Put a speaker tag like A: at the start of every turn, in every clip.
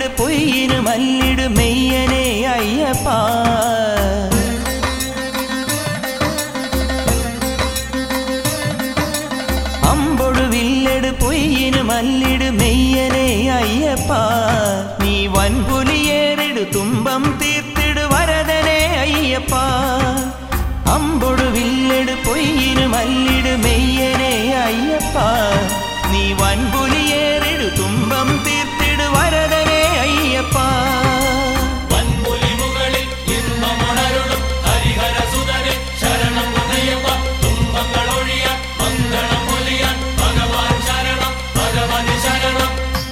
A: വൻപൊലിയേറിട് പൊയ്യിന് മല്ലിട് മെയ്യനെ അയ്യപ്പ അമ്പൊടു വില്ലെട് പൊയ്യിന് മല്ലിട് മെയ്യനെ അയ്യപ്പ നീ വൻപുലിയേറിട് തുമ്പം തീർത്തിട് വരദനെ അയ്യപ്പ അമ്പൊടു വില്ലെട് പൊയ്യിന് മല്ലിട് മെയ്യനെ അയ്യപ്പ നീ വൻപുലിയേറിട് തുമ്പം തീർത്തിട് വരദനെ അയ്യപ്പ
B: വൻപുലിമുകളിൽ ഇമ്പമുണരുളും ഹരിഹരസുതനെ ശരണം ഉദയവ തുമ്പങ്ങളൊഴിയാൻ മംഗളം ഒലിയാൻ ഭഗവാൻ ശരണം ഭഗവതി ശരണം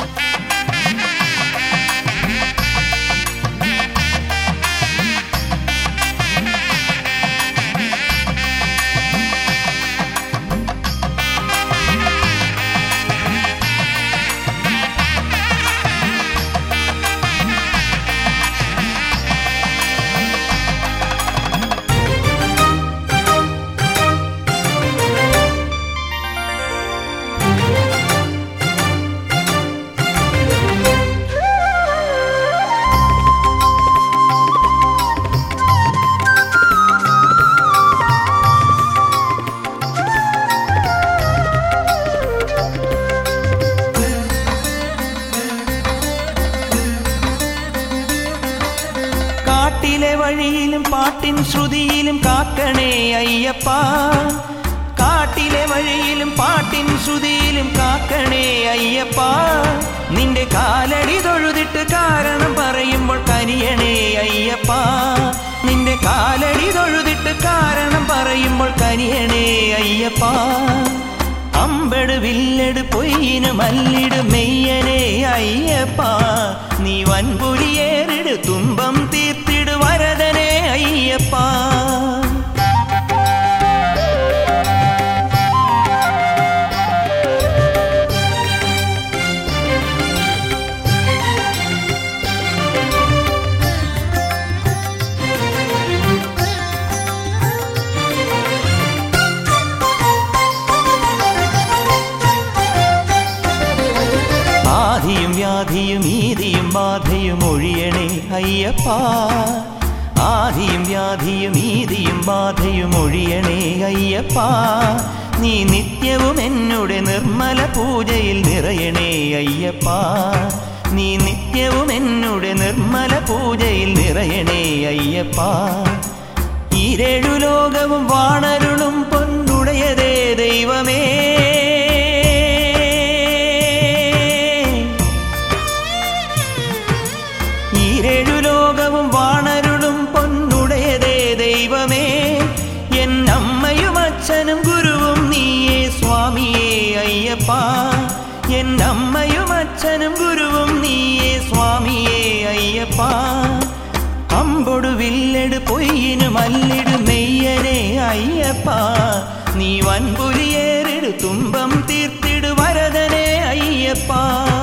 A: കാട്ടിലെ വഴിയിലും പാട്ടിൻ ശ്രുതിയിലും കാക്കണേ അയ്യപ്പ കാട്ടിലെ വഴിയിലും പാട്ടിൻ ശ്രുതിയിലും കാക്കണേ അയ്യപ്പ നിന്റെ കാലടി തൊഴുതിട്ട് കാരണം പറയുമ്പോൾ കനിയണേ അയ്യപ്പ നിന്റെ കാലടി തൊഴുതിട്ട് കാരണം പറയുമ്പോൾ കനിയണേ അയ്യപ്പ അമ്പട് വില്ലട് പൊയ്യിന് മല്ലിട് മെയ്യനെ അയ്യപ്പ നീ വൻപുലിയേറിട് തുമ്പം തീർത്തിട് വരദനെ അയ്യപ്പ ആധിയും വ്യാധിയും ഈതിയും ബാധയും ഒഴിയണേ അയ്യപ്പ ആധിയും വ്യാധിയും ഈതിയും ബാധയും ഒഴിയണേ അയ്യപ്പ നീ നിത്യവും എന്നോട് നിർമ്മല പൂജയിൽ നിറയണേ അയ്യപ്പ നീ നിത്യവും എന്നോട് നിർമ്മല പൂജയിൽ നിറയണേ അയ്യപ്പ ഈരേഴു ലോകവും വാണരുളും പൊന്നുടയതേ ദൈവമേ ഈരേഴു ലോകവും വാണരുളും പൊന്നുടയതേ ദൈവമേ എൻ അമ്മയും അച്ഛനും ഗുരുവും നീയേ സ്വാമിയേ അയ്യപ്പ എൻ അമ്മയും അച്ഛനും ഗുരുവും നീയേ സ്വാമിയേ അയ്യപ്പ അമ്പൊടു വില്ലട് പൊയ്യിന് മല്ലിട് മെയ്യനെ അയ്യപ്പ നീ വൻപുലിയേറിട് തുമ്പം തീർത്തിട് വരദനെ അയ്യപ്പ